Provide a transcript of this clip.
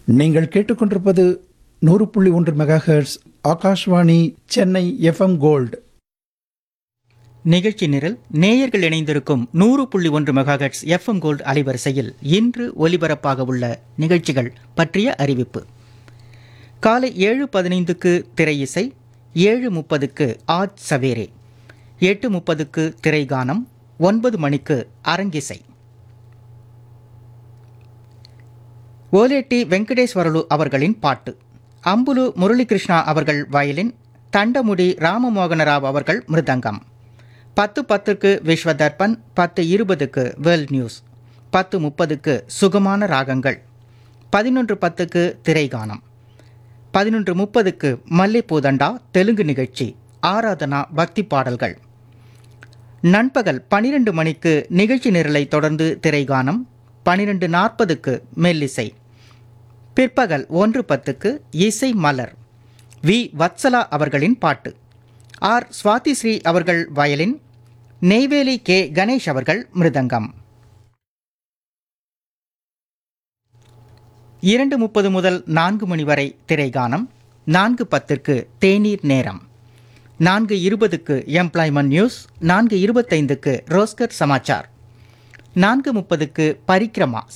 நீங்கள் கேட்டுக்கொண்டிருப்பது நூறு புள்ளி ஒன்று megahertz Akashvani Chennai FM gold நிகழ்ச்சி நிரல் நேயர்கள் இணைந்திருக்கும் நூறு புள்ளி ஒன்று மெகாஹெட்ஸ் எஃப்எம் கோல்டு அலைவரிசையில் இன்று ஒலிபரப்பாக உள்ள நிகழ்ச்சிகள் பற்றிய அறிவிப்பு காலை ஏழு பதினைந்துக்கு திரை இசை ஏழு முப்பதுக்கு ஆஜ் சவேரே எட்டு முப்பதுக்கு திரைகானம் ஒன்பது மணிக்கு அரங்கிசை ஓலேட்டி வெங்கடேஸ்வரலு அவர்களின் பாட்டு அம்புலு முரளிகிருஷ்ணா அவர்கள் வயலின் தண்டமுடி ராமமோகன ராவ் அவர்கள் மிருதங்கம் பத்து பத்துக்கு விஸ்வ தர்பன் பத்து இருபதுக்கு வேர்ல்ட் நியூஸ் பத்து முப்பதுக்கு சுகமான ராகங்கள் பதினொன்று பத்துக்கு திரைகானம் பதினொன்று முப்பதுக்கு மல்லிப்பூதண்டா தெலுங்கு நிகழ்ச்சி ஆராதனா பக்தி பாடல்கள் நண்பகல் பனிரெண்டு மணிக்கு நிகழ்ச்சி நிரலை தொடர்ந்து திரைகானம் பனிரெண்டு நாற்பதுக்கு மெல்லிசை பிற்பகல் ஒன்று பத்துக்கு இசை மலர் வி வத்சலா அவர்களின் பாட்டு ஆர் சுவாதிஸ்ரீ அவர்கள் வயலின் நெய்வேலி கே கணேஷ் அவர்கள் மிருதங்கம் இரண்டு முப்பது முதல் நான்கு மணி வரை திரைகானம் நான்கு பத்திற்கு தேநீர் நேரம் நான்கு இருபதுக்கு எம்ப்ளாய்மெண்ட் நியூஸ் நான்கு இருபத்தைந்துக்கு ரோஸ்கர் சமாச்சார் நான்கு முப்பதுக்கு பரிக்ரமா